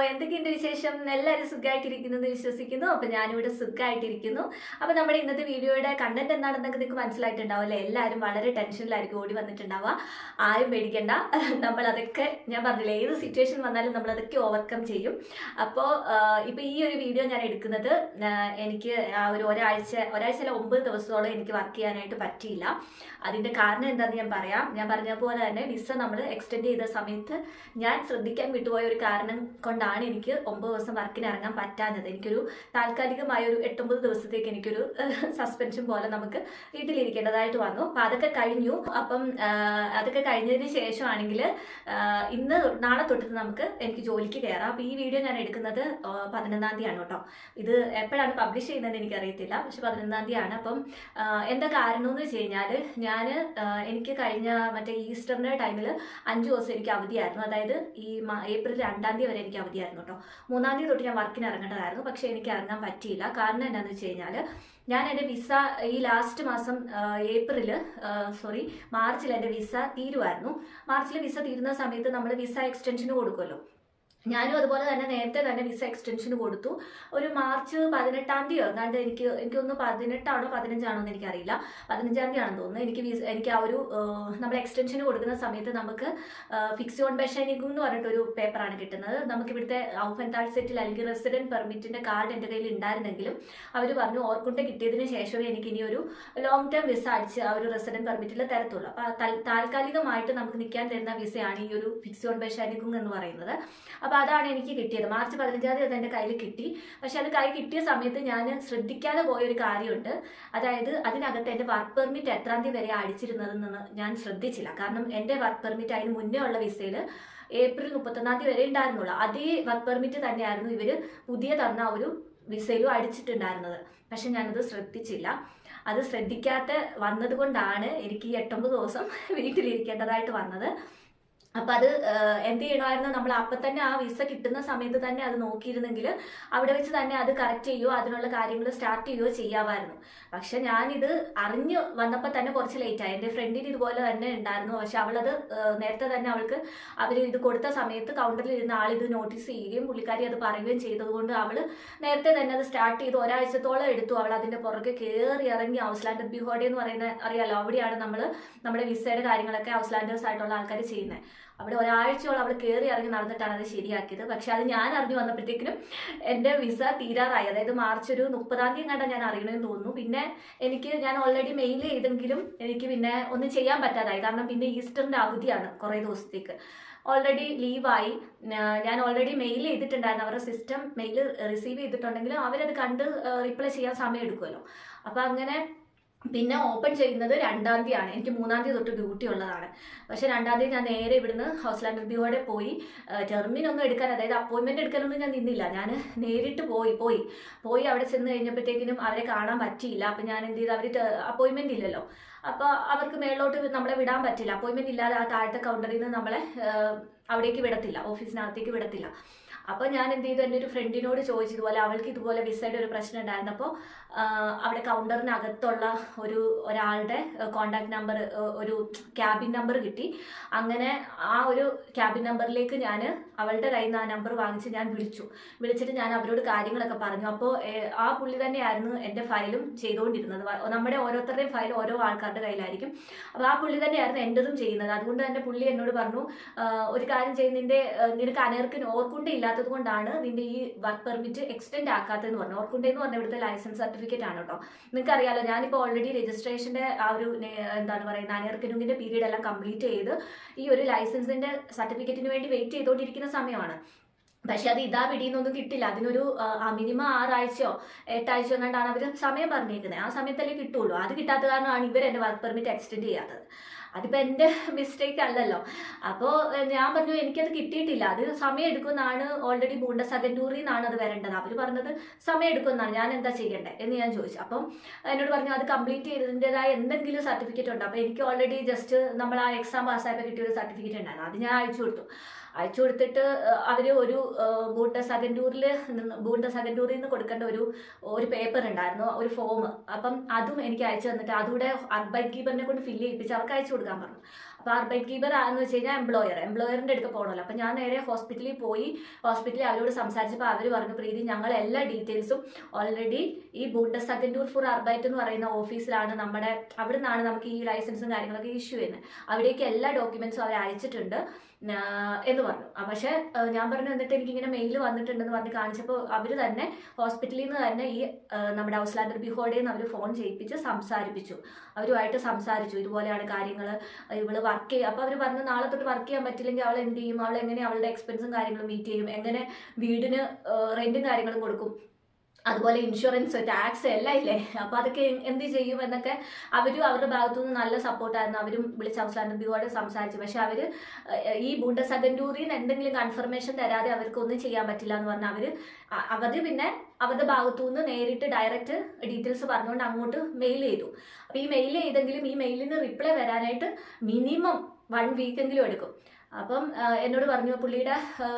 എന്തൊക്കെയുണ്ട് വിശേഷം എല്ലാവരും സുഖമായിട്ടിരിക്കുന്നു എന്ന് വിശ്വസിക്കുന്നു അപ്പൊ ഞാനിവിടെ സുഖമായിട്ടിരിക്കുന്നു അപ്പൊ നമ്മുടെ ഇന്നത്തെ വീഡിയോയുടെ കണ്ടന്റ് എന്താണെന്നൊക്കെ നിങ്ങൾക്ക് മനസ്സിലായിട്ടുണ്ടാവും അല്ലേ എല്ലാവരും വളരെ ടെൻഷനിലായിരിക്കും ഓടി വന്നിട്ടുണ്ടാവുക ആരും പേടിക്കണ്ട നമ്മൾ അതൊക്കെ ഞാൻ പറഞ്ഞില്ലേ ഏത് സിറ്റുവേഷൻ വന്നാലും നമ്മൾ അതൊക്കെ ഓവർകം ചെയ്യും അപ്പോൾ ഇപ്പൊ ഈ ഒരു വീഡിയോ ഞാൻ എടുക്കുന്നത് ആ, എനിക്ക് ആ ഒരു ഒരാഴ്ച ഒരാഴ്ച അല്ല ഒമ്പത് ദിവസത്തോളം എനിക്ക് വർക്ക് ചെയ്യാനായിട്ട് പറ്റിയില്ല അതിന്റെ കാരണം എന്താണെന്ന് ഞാൻ പറയാം ഞാൻ പറഞ്ഞ പോലെ തന്നെ വിസ നമ്മൾ എക്സ്റ്റെൻഡ് ചെയ്ത സമയത്ത് ഞാൻ ശ്രദ്ധിക്കാൻ വിട്ടുപോയ ഒരു കാരണം കൊണ്ടാണ് എനിക്ക് ഒമ്പത് ദിവസം വർക്കിന് ഇറങ്ങാൻ പറ്റാഞ്ഞത് എനിക്കൊരു താൽക്കാലികമായ ഒരു എട്ടൊമ്പത് ദിവസത്തേക്ക് എനിക്കൊരു സസ്പെൻഷൻ പോലെ നമുക്ക് വീട്ടിലിരിക്കേണ്ടതായിട്ട് വന്നു അപ്പം അതൊക്കെ കഴിഞ്ഞു അപ്പം ആ, അതൊക്കെ കഴിഞ്ഞതിന് ശേഷമാണെങ്കിൽ ഇന്ന് നാളെ തൊട്ടിട്ട് നമുക്ക് എനിക്ക് ജോലിക്ക് കയറാം അപ്പം ഈ വീഡിയോ ഞാൻ എടുക്കുന്നത് ആ, പതിനൊന്നാം തീയതിയാണ് കേട്ടോ ഇത് എപ്പോഴാണ് പബ്ലിഷ് ചെയ്യുന്നതെന്ന് എനിക്കറിയത്തില്ല പക്ഷെ പതിനൊന്നാം തീയതിയാണ് അപ്പം ആ, എന്താ കാരണം എന്ന് വെച്ച് കഴിഞ്ഞാൽ ഞാൻ എനിക്ക് കഴിഞ്ഞ മറ്റേ ഈസ്റ്ററിൻ്റെ ടൈമിൽ അഞ്ച് ദിവസം എനിക്ക് അവധിയായിരുന്നു അതായത് ഈ മ- ഏപ്രിൽ രണ്ടാം തീയതി വരെ എനിക്ക് അവധിയായിരുന്നു കേട്ടോ മൂന്നാം തീയതി തൊട്ട് ഞാൻ വർക്കിന് ഇറങ്ങേണ്ടതായിരുന്നു പക്ഷേ എനിക്ക് ഇറങ്ങാൻ പറ്റിയില്ല കാരണം എന്താണെന്ന് വെച്ച് കഴിഞ്ഞാൽ ഞാൻ എൻ്റെ വിസ ഈ ലാസ്റ്റ് മാസം ഏപ്രിൽ സോറി മാർച്ചിൽ എൻ്റെ വിസ തീരുമായിരുന്നു മാർച്ചിൽ വിസ തീരുന്ന സമയത്ത് നമ്മൾ വിസ എക്സ്റ്റൻഷന് കൊടുക്കുമല്ലോ ഞാനും അതുപോലെ തന്നെ നേരത്തെ തന്നെ വിസ എക്സ്റ്റൻഷന് കൊടുത്തു ഒരു മാർച്ച് പതിനെട്ടാം തീയതി എന്നാണ്ട് എനിക്ക് എനിക്കൊന്ന് പതിനെട്ടാണോ പതിനഞ്ചാണോ എന്ന് എനിക്കറിയില്ല പതിനഞ്ചാം തീയതി ആണെന്ന് തോന്നുന്നു എനിക്ക് വിസ എനിക്ക് ആ ഒരു നമ്മൾ എക്സ്റ്റൻഷന് കൊടുക്കുന്ന സമയത്ത് നമുക്ക് ഫിക്സ് ഓൺ ബെഷനിക്കും എന്ന് പറഞ്ഞിട്ടൊരു പേപ്പറാണ് കിട്ടുന്നത് നമുക്ക് ഇവിടുത്തെ ഔഫൻതാൾ സെറ്റിൽ അല്ലെങ്കിൽ റെസിഡന്റ് പെർമിറ്റിന്റെ കാർഡ് എൻ്റെ കയ്യിൽ ഉണ്ടായിരുന്നെങ്കിലും അവർ പറഞ്ഞു ഓർക്കുണ്ട് കിട്ടിയതിന് ശേഷമേ എനിക്ക് ഇനി ഒരു ലോങ് ടേം വിസ അടിച്ച് ആ ഒരു റെസിഡന്റ് പെർമിറ്റിൽ തരത്തുള്ളൂ അപ്പോൾ താൽക്കാലികമായിട്ട് നമുക്ക് നിൽക്കാൻ തരുന്ന വിസയാണ് ഈ ഒരു ഫിക്സ് ഓൺ ബെഷനിക്കും എന്ന് പറയുന്നത് അപ്പോൾ അതാണ് എനിക്ക് കിട്ടിയത് മാർച്ച് പതിനഞ്ചാം തീയതി അത് എൻ്റെ കയ്യിൽ കിട്ടി പക്ഷെ അത് കൈ കിട്ടിയ സമയത്ത് ഞാൻ ശ്രദ്ധിക്കാതെ പോയ ഒരു കാര്യമുണ്ട് അതായത് അതിനകത്ത് എൻ്റെ വർക്ക് പെർമിറ്റ് എത്രാം തീയതി വരെ അടിച്ചിരുന്നതെന്ന് ഞാൻ ശ്രദ്ധിച്ചില്ല കാരണം എൻ്റെ വർക്ക് പെർമിറ്റ് അതിന് മുന്നേ ഉള്ള വിസയിൽ ഏപ്രിൽ മുപ്പത്തൊന്നാം തീയതി വരെ ഉണ്ടായിരുന്നുള്ളൂ അതേ വർക്ക് പെർമിറ്റ് തന്നെയായിരുന്നു ഇവർ പുതിയ തന്ന ആ ഒരു വിസയിലും അടിച്ചിട്ടുണ്ടായിരുന്നത് പക്ഷെ ഞാനത് ശ്രദ്ധിച്ചില്ല അത് ശ്രദ്ധിക്കാത്ത വന്നത് കൊണ്ടാണ് എനിക്ക് ഈ എട്ടൊമ്പത് ദിവസം വീട്ടിലിരിക്കേണ്ടതായിട്ട് വന്നത് അപ്പം അത് ഏഹ്, എന്ത് ചെയ്യണമായിരുന്നു നമ്മൾ അപ്പം തന്നെ ആ വിസ കിട്ടുന്ന സമയത്ത് തന്നെ അത് നോക്കിയിരുന്നെങ്കിൽ അവിടെ വെച്ച് തന്നെ അത് കറക്റ്റ് ചെയ്യുകയോ അതിനുള്ള കാര്യങ്ങൾ സ്റ്റാർട്ട് ചെയ്യുകയോ ചെയ്യാമായിരുന്നു പക്ഷെ ഞാനിത് അറിഞ്ഞു വന്നപ്പോൾ തന്നെ കുറച്ച് ലേറ്റായി എൻ്റെ ഫ്രണ്ടിന് ഇതുപോലെ തന്നെ ഉണ്ടായിരുന്നു പക്ഷെ അവളത് ഏഹ്, നേരത്തെ തന്നെ അവൾക്ക് അവർ ഇത് കൊടുത്ത സമയത്ത് കൗണ്ടറിൽ ഇരുന്ന ആൾ ഇത് നോട്ടീസ് ചെയ്യുകയും പുള്ളിക്കാരി അത് പറയുകയും ചെയ്തതുകൊണ്ട് അവൾ നേരത്തെ തന്നെ അത് സ്റ്റാർട്ട് ചെയ്ത് ഒരാഴ്ചത്തോളം എടുത്തു അവൾ അതിൻ്റെ പുറകെ കയറി ഇറങ്ങി ഔസ്ലാൻഡർ ബിഹോഡി എന്ന് പറയുന്ന അറിയാലോ അവിടെയാണ് നമ്മൾ നമ്മുടെ വിസയുടെ കാര്യങ്ങളൊക്കെ ഔസ്ലാൻഡേഴ്സ് ആയിട്ടുള്ള ആൾക്കാർ ചെയ്യുന്നത് അവിടെ ഒരാഴ്ചയോളം അവൾ കയറി ഇറങ്ങി നടന്നിട്ടാണ് അത് ശരിയാക്കിയത് പക്ഷെ അത് ഞാൻ അറിഞ്ഞു വന്നപ്പോഴത്തേക്കിനും എൻ്റെ വിസ തീരാറായി അതായത് മാർച്ച് ഒരു മുപ്പതാം തീയതി കണ്ട ഞാൻ അറിയണമെന്ന് തോന്നുന്നു പിന്നെ എനിക്ക് ഞാൻ ഓൾറെഡി മെയിൽ ചെയ്തെങ്കിലും എനിക്ക് പിന്നെ ഒന്നും ചെയ്യാൻ പറ്റാതായി കാരണം പിന്നെ ഈസ്റ്ററിൻ്റെ അവധിയാണ് കുറേ ദിവസത്തേക്ക് ഓൾറെഡി ലീവായി ഞാൻ ഓൾറെഡി മെയിൽ ചെയ്തിട്ടുണ്ടായിരുന്നു അവരുടെ സിസ്റ്റം മെയിൽ റിസീവ് ചെയ്തിട്ടുണ്ടെങ്കിലും അവരത് കണ്ട് റിപ്ലൈ ചെയ്യാൻ സമയം എടുക്കുമല്ലോ അപ്പം അങ്ങനെ പിന്നെ ഓപ്പൺ ചെയ്യുന്നത് രണ്ടാം തീയതിയാണ് എനിക്ക് മൂന്നാം തീയതി തൊട്ട് ഡ്യൂട്ടി ഉള്ളതാണ് പക്ഷേ രണ്ടാം തീയതി ഞാൻ നേരെ ഇവിടുന്ന് ഹൗസ്ലാൻഡ് റിവ്യൂടെ പോയി ടെർമിൻ ഒന്നും എടുക്കാൻ അതായത് അപ്പോയിൻമെന്റ് എടുക്കാനൊന്നും ഞാൻ നിന്നില്ല ഞാൻ നേരിട്ട് പോയി പോയി പോയി അവിടെ ചെന്ന് കഴിഞ്ഞപ്പോഴത്തേക്കിനും അവരെ കാണാൻ പറ്റിയില്ല അപ്പം ഞാൻ എന്ത് ചെയ്തു അവർ അപ്പോയിൻമെന്റ് ഇല്ലല്ലോ അപ്പോൾ അവർക്ക് മേളിലോട്ട് നമ്മളെ വിടാൻ പറ്റില്ല അപ്പോയിൻമെന്റ് ഇല്ലാതെ ആ താഴത്തെ കൗണ്ടറിൽ നിന്ന് നമ്മളെ ഏഹ്, അവിടേക്ക് വിടത്തില്ല ഓഫീസിനകത്തേക്ക് വിടത്തില്ല അപ്പോൾ ഞാൻ എന്ത് ചെയ്തു എൻ്റെ ഒരു ഫ്രണ്ടിനോട് ചോദിച്ചു ഇതുപോലെ അവൾക്ക് ഇതുപോലെ വിസയുടെ ഒരു പ്രശ്നം ഉണ്ടായിരുന്നപ്പോൾ അവിടെ കൗണ്ടറിനകത്തുള്ള ഒരു ഒരാളുടെ കോണ്ടാക്ട് നമ്പർ ഒരു ക്യാബിൻ നമ്പർ കിട്ടി അങ്ങനെ ആ ഒരു ക്യാബിൻ നമ്പറിലേക്ക് ഞാൻ അവളുടെ കയ്യിൽ നിന്ന് ആ നമ്പർ വാങ്ങിച്ച് ഞാൻ വിളിച്ചു വിളിച്ചിട്ട് ഞാൻ അവരോട് കാര്യങ്ങളൊക്കെ പറഞ്ഞു അപ്പോൾ ആ പുള്ളി തന്നെയായിരുന്നു എൻ്റെ ഫയലും ചെയ്തുകൊണ്ടിരുന്നത് വ- നമ്മുടെ ഓരോരുത്തരുടെയും ഫയൽ ഓരോ ആൾക്കാരുടെ കയ്യിലായിരിക്കും അപ്പോൾ ആ പുള്ളി തന്നെയായിരുന്നു എൻ്റെതും ചെയ്യുന്നത് അതുകൊണ്ട് തന്നെ പുള്ളി എന്നോട് പറഞ്ഞു ആഹ് ഒരു കാര്യം ചെയ്യുന്നതിൻ്റെ നിനക്ക് അനേർക്കിന് ഓർക്കുണ്ട ഇല്ലാത്തത് കൊണ്ടാണ് നിന്റെ ഈ വർക്ക് പെർമിറ്റ് എക്സ്റ്റെൻഡ് ആക്കാത്തതെന്ന് പറഞ്ഞു ഓർക്കുണ്ട എന്ന് പറഞ്ഞ ഇവിടുത്തെ ലൈസൻസ് സർട്ടിഫിക്കറ്റ് ആണ് കേട്ടോ നിങ്ങൾക്ക് അറിയാലോ ഞാനിപ്പോൾ ഓൾറെഡി രജിസ്ട്രേഷൻ്റെ ആ ഒരു നെ- എന്താണ് പറയുന്നത് അനേർക്കിനുങ്ങിൻ്റെ പീരീഡ് എല്ലാം കംപ്ലീറ്റ് ചെയ്ത് ഈ ഒരു ലൈസൻസിൻ്റെ സർട്ടിഫിക്കറ്റിന് വേണ്ടി വെയിറ്റ് ചെയ്തുകൊണ്ടിരിക്കുന്ന സമയമാണ് പക്ഷെ അത് ഇതാ പിടിയെന്നൊന്നും കിട്ടില്ല അതിനൊരു ആ മിനിമം ആറാഴ്ചയോ എട്ടാഴ്ചയോ കണ്ടാണ് അവർ സമയം പറഞ്ഞേക്കുന്നത് ആ സമയത്തല്ലേ കിട്ടുള്ളൂ അത് കിട്ടാത്ത കാരണമാണ് ഇവർ എൻ്റെ വർക്ക് പെർമിറ്റ് എക്സ്റ്റെൻഡ് ചെയ്യാത്തത് അതിപ്പോൾ എൻ്റെ മിസ്റ്റേക്ക് അല്ലല്ലോ അപ്പോൾ ഞാൻ പറഞ്ഞു എനിക്കത് കിട്ടിയിട്ടില്ല അത് സമയം എടുക്കുമെന്നാണ് ഓൾറെഡി ബൂണ്ട സെക്കൻഡൂറിൽ നിന്നാണ് അത് വരേണ്ടത് അവർ പറഞ്ഞത് സമയം എടുക്കുമെന്നാണ് ഞാൻ എന്താ ചെയ്യേണ്ടത് എന്ന് ഞാൻ ചോദിച്ചു അപ്പം എന്നോട് പറഞ്ഞു അത് കംപ്ലീറ്റ് ചെയ്തതിൻ്റെതായ എന്തെങ്കിലും സർട്ടിഫിക്കറ്റ് ഉണ്ട് അപ്പോൾ എനിക്ക് ഓൾറെഡി ജസ്റ്റ് നമ്മൾ ആ എക്സാം പാസ്സായപ്പോൾ കിട്ടിയ ഒരു സർട്ടിഫിക്കറ്റ് ഉണ്ടായിരുന്നു അത് ഞാൻ അയച്ചു കൊടുത്തു അയച്ചു കൊടുത്തിട്ട് അവർ ഒരു ബൂണ്ട സെക്കൻഡൂറിൽ നിന്ന് ബൂണ്ട സെക്കൻഡൂറിൽ നിന്ന് കൊടുക്കേണ്ട ഒരു ഒരു പേപ്പർ ഉണ്ടായിരുന്നു ഒരു ഫോം അപ്പം അതും എനിക്ക് അയച്ചു തന്നിട്ട് അതുകൂടെ അർബൻ കീപ്പറിനെ കൊണ്ട് ഫില്ല് ചെയ്യിപ്പിച്ച് അവർക്ക് അയച്ചു കൊടുക്കാൻ പറഞ്ഞു അപ്പോൾ അർബൈറ്റ് കീപ്പർ ആണെന്ന് വെച്ച് കഴിഞ്ഞാൽ എംപ്ലോയർ എംപ്ലോയറിൻ്റെ അടുത്ത് പോകണമല്ലോ അപ്പോൾ ഞാൻ നേരെ ഹോസ്പിറ്റലിൽ പോയി ഹോസ്പിറ്റലിൽ അവരോട് സംസാരിച്ചപ്പോൾ അവർ പറഞ്ഞു പ്രീതി ഞങ്ങൾ എല്ലാ ഡീറ്റെയിൽസും ഓൾറെഡി ഈ ബൂണ്ടസ് അഗൻഡൂർ ഫോർ അർബൈറ്റ് എന്ന് പറയുന്ന ഓഫീസിലാണ് നമ്മുടെ അവിടെ നിന്നാണ് നമുക്ക് ഈ ലൈസൻസും കാര്യങ്ങളൊക്കെ ഇഷ്യൂ ചെയ്യുന്നത് അവിടേക്ക് എല്ലാ ഡോക്യുമെന്റ്സും അവർ അയച്ചിട്ടുണ്ട് ആ, എന്ന് പറഞ്ഞു ആ, പക്ഷേ ആ, ഞാൻ പറഞ്ഞു എന്നിട്ട് എനിക്കിങ്ങനെ മെയിൽ വന്നിട്ടുണ്ടെന്ന് പറഞ്ഞ് കാണിച്ചപ്പോൾ അവർ തന്നെ ഹോസ്പിറ്റലിൽ നിന്ന് തന്നെ ഈ ആ, നമ്മുടെ ഔസ്ലാൻഡർ ബിഹോഡയിൽ നിന്ന് അവർ ഫോൺ ചെയ്യിപ്പിച്ച് സംസാരിപ്പിച്ചു അവരുമായിട്ട് സംസാരിച്ചു ഇതുപോലെയാണ് കാര്യങ്ങൾ ഇവള് വർക്ക് ചെയ്യും അപ്പോൾ അവർ പറഞ്ഞു നാളെ തൊട്ട് വർക്ക് ചെയ്യാൻ പറ്റില്ലെങ്കിൽ അവൾ എന്ത് ചെയ്യും അവൾ എങ്ങനെ അവളുടെ എക്സ്പെൻസും കാര്യങ്ങളും മീറ്റ് ചെയ്യും എങ്ങനെ വീടിന് റെന്റും കാര്യങ്ങളും കൊടുക്കും അതുപോലെ ഇൻഷുറൻസ് ടാക്സ് എല്ലാം ഇല്ലേ അപ്പോൾ അതൊക്കെ എ- എന്ത് ചെയ്യും എന്നൊക്കെ അവരും അവരുടെ ഭാഗത്തു നിന്ന് നല്ല സപ്പോർട്ടായിരുന്നു അവരും വിളിച്ച് അവസാനം ബിയോട് സംസാരിച്ചു പക്ഷെ അവർ ഈ ബൂണ്ടസ് അഗൻഡൂറിൽ നിന്ന് എന്തെങ്കിലും കൺഫർമേഷൻ തരാതെ അവർക്ക് ഒന്നും ചെയ്യാൻ പറ്റില്ല എന്ന് പറഞ്ഞാൽ അവർ അവർ പിന്നെ അവരുടെ ഭാഗത്തു നിന്ന് നേരിട്ട് ഡയറക്റ്റ് ഡീറ്റെയിൽസ് പറഞ്ഞുകൊണ്ട് അങ്ങോട്ട് മെയിൽ ചെയ്തു അപ്പോൾ ഈ മെയിൽ ചെയ്തെങ്കിലും ഈ മെയിലിന് റിപ്ലൈ വരാനായിട്ട് മിനിമം വൺ വീക്കെങ്കിലും എടുക്കും അപ്പം ആ, എന്നോട് പറഞ്ഞു പുള്ളിയുടെ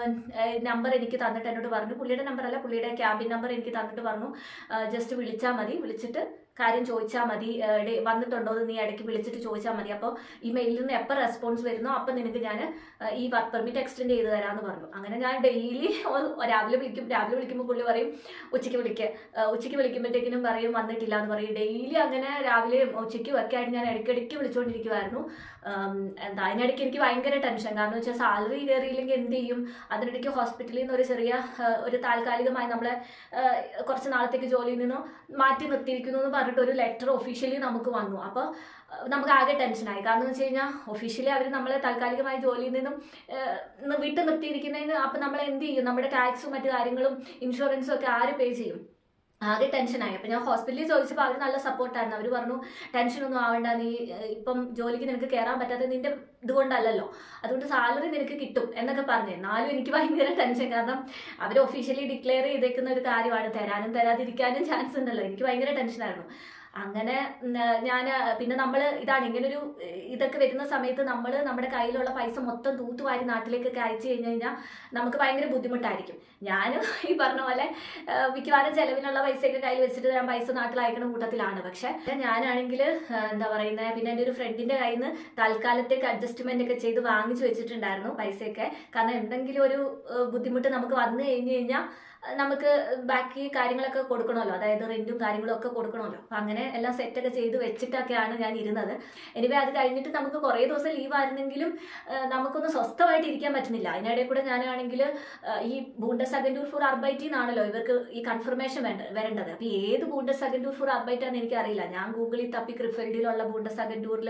നമ്പർ എനിക്ക് തന്നിട്ട് എന്നോട് പറഞ്ഞു പുള്ളിയുടെ നമ്പർ അല്ല പുള്ളിയുടെ ക്യാബിൻ നമ്പർ എനിക്ക് തന്നിട്ട് പറഞ്ഞു ജസ്റ്റ് വിളിച്ചാൽ മതി വിളിച്ചിട്ട് കാര്യം ചോദിച്ചാൽ മതി ആ, ഡേ- വന്നിട്ടുണ്ടോ എന്ന് നീ ഇടയ്ക്ക് വിളിച്ചിട്ട് ചോദിച്ചാൽ മതി അപ്പോൾ ഈ മെയിലിൽ നിന്ന് എപ്പോൾ റെസ്പോൺസ് വരുന്നോ അപ്പം നിനക്ക് ഞാൻ ഈ വർക്ക് പെർമിറ്റ് എക്സ്റ്റെൻഡ് ചെയ്ത് തരാമെന്ന് പറഞ്ഞു അങ്ങനെ ഞാൻ ഡെയിലി രാവിലെ വിളിക്കും രാവിലെ വിളിക്കുമ്പോൾ പുള്ളി പറയും ഉച്ചയ്ക്ക് വിളിക്കുക ഉച്ചയ്ക്ക് വിളിക്കുമ്പോഴത്തേക്കിനും പറയും വന്നിട്ടില്ല എന്ന് പറയും ഡെയിലി അങ്ങനെ രാവിലെയും ഉച്ചയ്ക്കും ഒക്കെ ആയിട്ട് ഞാൻ ഇടയ്ക്കിടയ്ക്ക് വിളിച്ചുകൊണ്ടിരിക്കുമായിരുന്നു ഉം, എന്താ അതിനിടയ്ക്ക് എനിക്ക് ഭയങ്കര ടെൻഷൻ കാരണം വെച്ചാൽ സാലറി കയറിയില്ലെങ്കിൽ എന്ത് ചെയ്യും അതിനിടയ്ക്ക് ഹോസ്പിറ്റലിൽ നിന്ന് ഒരു ചെറിയ ആ, ഒരു താൽക്കാലികമായി നമ്മളെ ആ, കുറച്ച് നാളത്തേക്ക് ജോലിയിൽ നിന്ന് മാറ്റി നിർത്തിയിരിക്കുന്നു എന്ന് പറഞ്ഞിട്ട് ഒരു ലെറ്റർ ഒഫീഷ്യലി നമുക്ക് വന്നു അപ്പോൾ നമുക്ക് ആകെ ടെൻഷനായി കാരണം എന്ന് വെച്ച് കഴിഞ്ഞാൽ ഒഫീഷ്യലി അവർ നമ്മളെ താൽക്കാലികമായി ജോലിയിൽ നിന്നും ഏഹ്, വിട്ടു നിർത്തിയിരിക്കുന്നതിന് അപ്പം നമ്മൾ എന്ത് ചെയ്യും നമ്മുടെ ടാക്സും മറ്റു കാര്യങ്ങളും ഇൻഷുറൻസും ഒക്കെ ആര് പേ ചെയ്യും ആകെ ടെൻഷനായി അപ്പം ഞാൻ ഹോസ്പിറ്റലിൽ ചോദിച്ചപ്പോൾ അവർ നല്ല സപ്പോർട്ടായിരുന്നു അവർ പറഞ്ഞു ടെൻഷനൊന്നും ആവണ്ട നീ ഏഹ്, ഇപ്പം ജോലിക്ക് നിനക്ക് കയറാൻ പറ്റാത്ത നിന്റെ ഇതുകൊണ്ടല്ലല്ലോ അതുകൊണ്ട് സാലറി നിനക്ക് കിട്ടും എന്നൊക്കെ പറഞ്ഞു എന്നാലും എനിക്ക് ഭയങ്കര ടെൻഷൻ കാരണം അവർ ഒഫീഷ്യലി ഡിക്ലെയർ ചെയ്തേക്കുന്ന ഒരു കാര്യമാണ് തരാനും തരാതിരിക്കാനും ചാൻസ് ഉണ്ടല്ലോ എനിക്ക് ഭയങ്കര ടെൻഷനായിരുന്നു അങ്ങനെ ഞാൻ പിന്നെ നമ്മൾ ഇതാണ് ഇങ്ങനൊരു ഏഹ്, ഇതൊക്കെ വരുന്ന സമയത്ത് നമ്മൾ നമ്മുടെ കയ്യിലുള്ള പൈസ മൊത്തം തൂത്തുവാരി നാട്ടിലേക്കൊക്കെ അയച്ചു കഴിഞ്ഞ് കഴിഞ്ഞാൽ നമുക്ക് ഭയങ്കര ബുദ്ധിമുട്ടായിരിക്കും ഞാനും ഈ പറഞ്ഞ പോലെ ഏഹ്, മിക്കവാറും ചെലവിനുള്ള പൈസയൊക്കെ കയ്യിൽ വെച്ചിട്ട് ഞാൻ പൈസ നാട്ടിൽ അയക്കുന്ന കൂട്ടത്തിലാണ് പക്ഷെ ഞാനാണെങ്കിൽ എന്താ പറയുന്നത് പിന്നെ എൻ്റെ ഒരു ഫ്രണ്ടിന്റെ കയ്യിൽ നിന്ന് താൽക്കാലത്തേക്ക് അഡ്ജസ്റ്റ്മെന്റ് ഒക്കെ ചെയ്ത് വാങ്ങിച്ചു വെച്ചിട്ടുണ്ടായിരുന്നു പൈസയൊക്കെ കാരണം എന്തെങ്കിലും ഒരു ഏഹ്, ബുദ്ധിമുട്ട് നമുക്ക് വന്നു കഴിഞ്ഞ് കഴിഞ്ഞാൽ നമുക്ക് ബാക്കി കാര്യങ്ങളൊക്കെ കൊടുക്കണമല്ലോ അതായത് റെന്റും കാര്യങ്ങളും ഒക്കെ കൊടുക്കണമല്ലോ അപ്പം അങ്ങനെ എല്ലാം സെറ്റൊക്കെ ചെയ്ത് വെച്ചിട്ടൊക്കെയാണ് ഞാൻ ഇരുന്നത് എനിവേ അത് കഴിഞ്ഞിട്ട് നമുക്ക് കുറേ ദിവസം ലീവ് ആയിരുന്നെങ്കിലും ആ, നമുക്കൊന്ന് സ്വസ്ഥമായിട്ട് ഇരിക്കാൻ പറ്റുന്നില്ല അതിനിടയിൽ കൂടെ ഞാനാണെങ്കിൽ ഈ ബൂണ്ടസ് അഗൻഡൂർ ഫോർ അർബൈറ്റിൽ നിന്നാണല്ലോ ഇവർക്ക് ഈ കൺഫർമേഷൻ വേണ്ട വരേണ്ടത് അപ്പോൾ ഏത് ബൂണ്ടസ് അഗൻഡൂർ ഫോർ അർബൈറ്റ് ആണെന്ന് എനിക്കറിയില്ല ഞാൻ ഗൂഗിളിൽ തപ്പി ക്രിഫൽഡിലുള്ള ബൂണ്ടസ് അഗൻഡൂറിൽ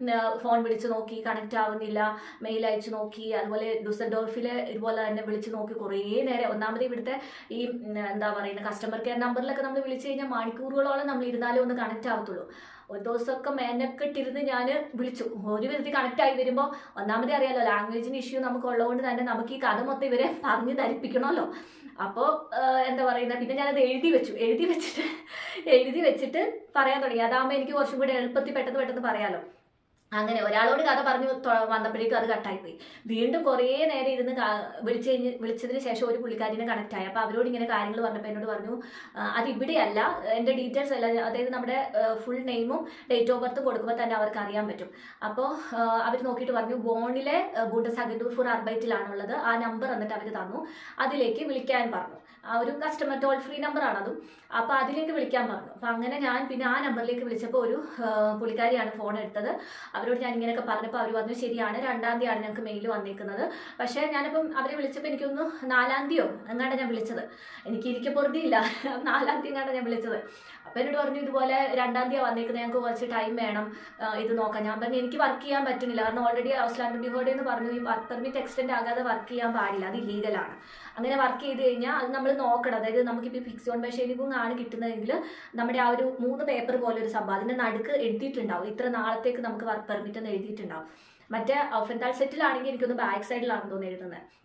ഫോൺ വിളിച്ച് നോക്കി കണക്ട് ആവുന്നില്ല മെയിൽ അയച്ചു നോക്കി അതുപോലെ ഡുസൽഡോർഫിൽ ഇതുപോലെ തന്നെ വിളിച്ച് നോക്കി കുറേ നേരം ഒന്നാമത് ഇവിടുത്തെ ഈ ഉം, എന്താ പറയുന്നത് കസ്റ്റമർ കെയർ നമ്പറിലൊക്കെ നമ്മൾ വിളിച്ചു കഴിഞ്ഞാൽ മണിക്കൂറുകളോളം നമ്മൾ ഇരുന്നാലേ ഒന്ന് കണക്ട് ആവത്തുള്ളൂ ഒരു ദിവസമൊക്കെ മെനക്കെട്ടിരുന്ന് ഞാൻ വിളിച്ചു ഒരു വിധത്തിൽ കണക്ട് ആയി വരുമ്പോൾ ഒന്നാമതേ അറിയാലോ ലാംഗ്വേജിന് ഇഷ്യൂ നമുക്ക് ഉള്ളതുകൊണ്ട് തന്നെ നമുക്ക് ഈ കഥ മൊത്തം ഇവരെ പറഞ്ഞ് ധരിപ്പിക്കണമല്ലോ അപ്പോൾ എന്താ പറയുന്നത് പിന്നെ ഞാനത് എഴുതി വെച്ചു എഴുതി വെച്ചിട്ട് എഴുതി വെച്ചിട്ട് പറയാൻ തുടങ്ങി അതാകുമ്പോൾ എനിക്ക് കുറച്ചും കൂടി എളുപ്പത്തിൽ പെട്ടെന്ന് പെട്ടെന്ന് പറയാലോ അങ്ങനെ ഒരാളോട് കഥ പറഞ്ഞു തൊ- വന്നപ്പോഴേക്കും അത് കട്ടായി പോയി വീണ്ടും കുറേ നേരം ഇരുന്ന് കാ- വിളിച്ച് കഴിഞ്ഞ് വിളിച്ചതിന് ശേഷം ഒരു പുള്ളിക്കാരിനെ കണക്ട് ആയി അപ്പോൾ അവരോട് ഇങ്ങനെ കാര്യങ്ങൾ പറഞ്ഞപ്പോൾ എന്നോട് പറഞ്ഞു "ആ, അത് ഇവിടെയല്ല എൻ്റെ ഡീറ്റെയിൽസ് എല്ലാം അതായത് നമ്മുടെ ഫുൾ നെയിമും ഡേറ്റ് ഓഫ് ബർത്തും കൊടുക്കുമ്പോൾ തന്നെ അവർക്ക് അറിയാൻ പറ്റും അപ്പോൾ അവർ നോക്കിയിട്ട് പറഞ്ഞു ബോണിലെ ബൂണ്ടസ് അഗൻഡൂർ ഫോർ അർബൈറ്റിലാണുള്ളത് ആ നമ്പർ എന്നിട്ട് അവർ തന്നു അതിലേക്ക് വിളിക്കാൻ പറഞ്ഞു ആ ഒരു കസ്റ്റമർ ടോൾ ഫ്രീ നമ്പറാണ് അതും അപ്പോൾ അതിലേക്ക് വിളിക്കാൻ പറഞ്ഞു അപ്പോൾ അങ്ങനെ ഞാൻ പിന്നെ ആ നമ്പറിലേക്ക് വിളിച്ചപ്പോൾ ഒരു ആ, പുള്ളിക്കാരിയാണ് ഫോൺ എടുത്തത് അവരോട് ഞാൻ ഇങ്ങനെയൊക്കെ പറഞ്ഞപ്പോൾ അവർ പറഞ്ഞു ശരിയാണ് രണ്ടാം തീയതിയാണ് ഞങ്ങൾക്ക് മെയിൽ വന്നേക്കുന്നത് പക്ഷേ ഞാനിപ്പം അവരെ വിളിച്ചപ്പോൾ എനിക്കൊന്ന് നാലാം തീയതിയോ എങ്ങാണ്ട് ഞാൻ വിളിച്ചത് എനിക്ക് ഇരിക്കെ പൊറുതിയില്ല നാലാം തീയതി എങ്ങാണ്ട് ഞാൻ വിളിച്ചത് അപ്പോൾ എന്നോട് പറഞ്ഞു ഇതുപോലെ രണ്ടാം തീയതി വന്നേക്കുന്നത് ഞങ്ങൾക്ക് കുറച്ച് ടൈം വേണം ആ, ഇത് നോക്കാൻ ഞാൻ പറഞ്ഞു എനിക്ക് വർക്ക് ചെയ്യാൻ പറ്റുന്നില്ല കാരണം ഓൾറെഡി ഔസ്ലാൻഡ് ബിഹോഡ് എന്ന് പറഞ്ഞു ഈ വർക്ക് പെർമിറ്റ് എക്സ്റ്റെൻഡ് ആകാതെ വർക്ക് ചെയ്യാൻ പാടില്ല അത് ഇല്ലീഗലാണ് അങ്ങനെ വർക്ക് ചെയ്ത് കഴിഞ്ഞാൽ അത് നമ്മൾ നോക്കണം അതായത് നമുക്കിപ്പോൾ ഫിക്സ് ഓൺ ബൈ ഷെയ്നിങ്ങും ആണ് കിട്ടുന്നതെങ്കിൽ നമ്മുടെ ആ ഒരു മൂന്ന് പേപ്പർ പോലെ ഒരു സംഭവം അതിൻ്റെ നടുക്ക് എഴുതിയിട്ടുണ്ടാവും ഇത്ര നാളത്തേക്ക് നമുക്ക് വർക്ക് പെർമിറ്റ് എന്ന് എഴുതിയിട്ടുണ്ടാവും മറ്റേ ഫെന്താൾ സെറ്റിലാണെങ്കിൽ എനിക്കൊന്ന് ബാക്ക് സൈഡിലാണെന്ന് തോന്നുന്നു എഴുതുന്നത്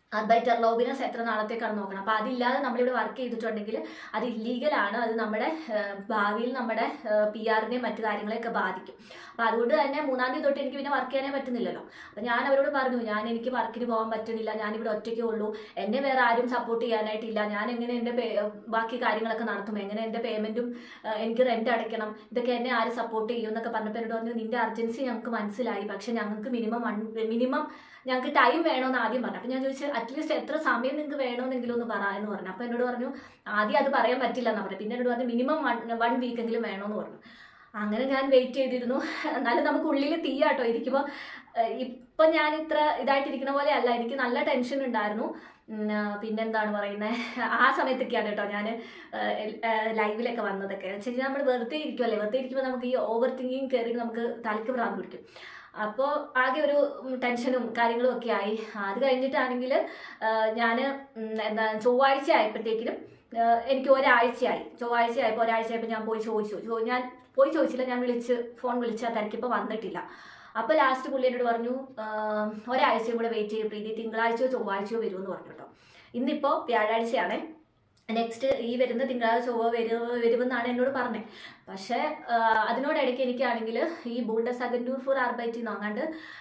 അർബൈറ്റർ ലോബിനസ് എത്ര നാളത്തേക്കാണ് നോക്കണം അപ്പോൾ അതില്ലാതെ നമ്മളിവിടെ വർക്ക് ചെയ്തിട്ടുണ്ടെങ്കിൽ അത് ഇല്ലീഗലാണ് അത് നമ്മുടെ ഏഹ്, ഭാവിയിൽ നമ്മുടെ പി ആറിനെയും മറ്റു കാര്യങ്ങളെയൊക്കെ ബാധിക്കും അപ്പോൾ അതുകൊണ്ട് തന്നെ മൂന്നാം തീയതി തൊട്ട് എനിക്ക് പിന്നെ വർക്ക് ചെയ്യാനേ പറ്റുന്നില്ലല്ലോ അപ്പോൾ ഞാൻ അവരോട് പറഞ്ഞു ഞാൻ എനിക്ക് വർക്കിന് പോകാൻ പറ്റുന്നില്ല ഞാനിവിടെ ഒറ്റയ്ക്കേ ഉള്ളൂ എന്നെ വേറെ ആരും സപ്പോർട്ട് ചെയ്യാനായിട്ടില്ല ഞാൻ എങ്ങനെ എൻ്റെ പേ ബാക്കി കാര്യങ്ങളൊക്കെ നടത്തും എങ്ങനെ എൻ്റെ പേയ്മെൻറ്റും എനിക്ക് റെൻ്റ് അടയ്ക്കണം ഇതൊക്കെ എന്നെ ആര് സപ്പോർട്ട് ചെയ്യും എന്നൊക്കെ പറഞ്ഞപ്പോൾ എന്നോട് പറഞ്ഞു നിൻ്റെ അർജൻസി ഞങ്ങൾക്ക് മനസ്സിലായി പക്ഷേ ഞങ്ങൾക്ക് മിനിമം വൺ മിനിമം ഞങ്ങൾക്ക് ടൈം വേണമെന്ന് ആദ്യം പറഞ്ഞു അപ്പോൾ ഞാൻ ചോദിച്ചു അറ്റ്ലീസ്റ്റ് എത്ര സമയം നിങ്ങൾക്ക് വേണമെന്നെങ്കിലും ഒന്ന് പറ എന്ന് പറഞ്ഞു അപ്പോൾ എന്നോട് പറഞ്ഞു ആദ്യം അത് പറയാൻ പറ്റില്ല എന്ന് പറഞ്ഞു പിന്നെ എന്നോട് പറഞ്ഞു മിനിമം വൺ വൺ വീക്ക് എങ്കിലും വേണമെന്ന് പറഞ്ഞു അങ്ങനെ ഞാൻ വെയിറ്റ് ചെയ്തിരുന്നു എന്നാലും നമുക്ക് ഉള്ളിൽ തീയാട്ടോ ഇരിക്കുമ്പോൾ ഇപ്പം ഞാൻ ഇത്ര ഇതായിട്ടിരിക്കുന്ന പോലെ അല്ല എനിക്ക് നല്ല ടെൻഷൻ ഉണ്ടായിരുന്നു ഉം, ആ, പിന്നെന്താണ് പറയുന്നത് ആ സമയത്തൊക്കെയാണ് കേട്ടോ ഞാൻ ലൈവിലൊക്കെ വന്നതൊക്കെ വെച്ച് കഴിഞ്ഞാൽ നമ്മൾ വെറുതെ ഇരിക്കുമല്ലേ വെറുതെ ഇരിക്കുമ്പോൾ നമുക്ക് ഈ ഓവർ തിങ്കിങ് കയറി നമുക്ക് തലക്ക് ഭ്രാന്ത് പിടിക്കും അപ്പോൾ ആകെ ഒരു ഉം, ടെൻഷനും കാര്യങ്ങളും ഒക്കെ ആയി അത് കഴിഞ്ഞിട്ടാണെങ്കിൽ ഞാൻ എന്താ ചൊവ്വാഴ്ച ആയപ്പോഴത്തേക്കിനും ആഹ് എനിക്ക് ഒരാഴ്ചയായി ചൊവ്വാഴ്ച ആയപ്പോൾ ഒരാഴ്ച ആയപ്പോൾ ഞാൻ പോയി ചോദിച്ചു ചോ- ഞാൻ പോയി ചോദിച്ചില്ല ഞാൻ വിളിച്ച് ഫോൺ വിളിച്ചാൽ തിരക്കിപ്പോൾ വന്നിട്ടില്ല അപ്പോൾ ലാസ്റ്റ് പുള്ളി എന്നോട് പറഞ്ഞു ആഹ് ഒരാഴ്ചയും കൂടെ വെയിറ്റ് ചെയ്യും പ്രീതി തിങ്കളാഴ്ചയോ ചൊവ്വാഴ്ചയോ വരുമെന്ന് പറഞ്ഞു കേട്ടോ ഇന്നിപ്പോൾ വ്യാഴാഴ്ചയാണ് നെക്സ്റ്റ് ഈ വരുന്ന തിങ്കളാഴ്ച ചൊവ്വ വരും വരുമെന്നാണ് എന്നോട് പറഞ്ഞത് പക്ഷേ ആഹ് അതിനോടിടയ്ക്ക് എനിക്കാണെങ്കിൽ ഈ ബൂണ്ടസ് അഗന്റൂർ ഫോർ ആർബൈറ്റി നോങ്ങാണ്ട്